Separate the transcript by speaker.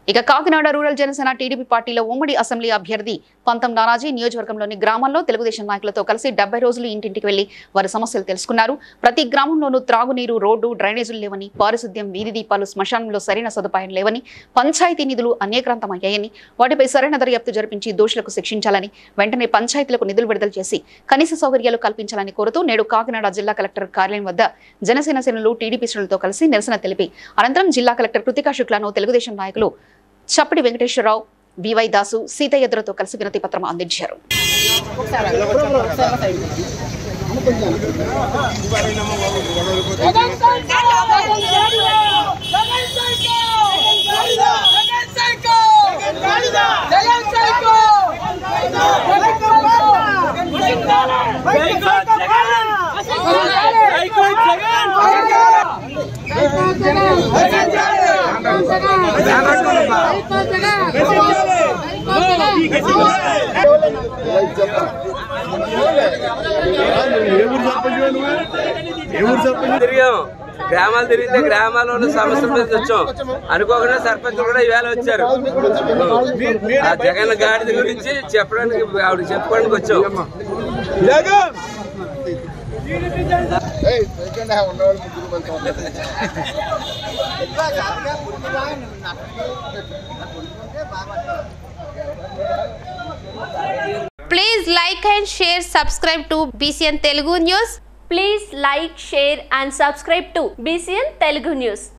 Speaker 1: ఇక Kakinada rural Janasena TDP పార్టీలో ఉమ్మడి అసెంబ్లీ అభ్యర్థి పంతం నానాజీ నియోజకవర్గంలోని గ్రామాల్లో తెలుగుదేశం నాయకులతో కలిసి డెబ్బై రోజులు ఇంటింటికి వెళ్లి వారి సమస్యలు తెలుసుకున్నారు ప్రతి గ్రామంలోనూ త్రాగునీరు రోడ్డు డ్రైనేజీలు లేవని పారిశుద్ధ్యం వీధి దీపాలు శ్మశానంలో సరైన సదుపాయం లేవని పంచాయతీ నిధులు అన్యక్రాంతమయ్యాయని వాటిపై సరైన దర్యాప్తు జరిపించి దోషులకు శిక్షించాలని వెంటనే పంచాయతీలకు నిధులు విడుదల చేసి కనీస సౌకర్యాలు కల్పించాలని కోరుతూ నేడు కాకినాడ జిల్లా కలెక్టర్ కార్యాలయం వద్ద జనసేన శ్రేణులు టీడీపీ శ్రేణులతో కలిసి నిరసన తెలిపి అనంతరం జిల్లా కలెక్టర్ కృతికా శుక్లాను తెలుగుదేశం నాయకులు చప్పటి వెంకటేశ్వరరావు బివై దాసు సీతయ్యద్రతో కలిసి వినతి పత్రం అందించారు
Speaker 2: Jagan psycho Jagan psycho Jagan psycho Jagan psycho
Speaker 3: తిరిగాం గ్రామాలు తిరిగితే గ్రామాల్లో సమస్యల మీద వచ్చాం అనుకోకుండా సర్పంచ్ కూడా ఈవేళ వచ్చారు ఆ జగన్ గాడిద గురించి చెప్పడానికి ఆవిడ చెప్పుకోవడానికి వచ్చాం
Speaker 4: Please like and share, subscribe to BCN Telugu News.
Speaker 5: Please like, share and subscribe to BCN Telugu News.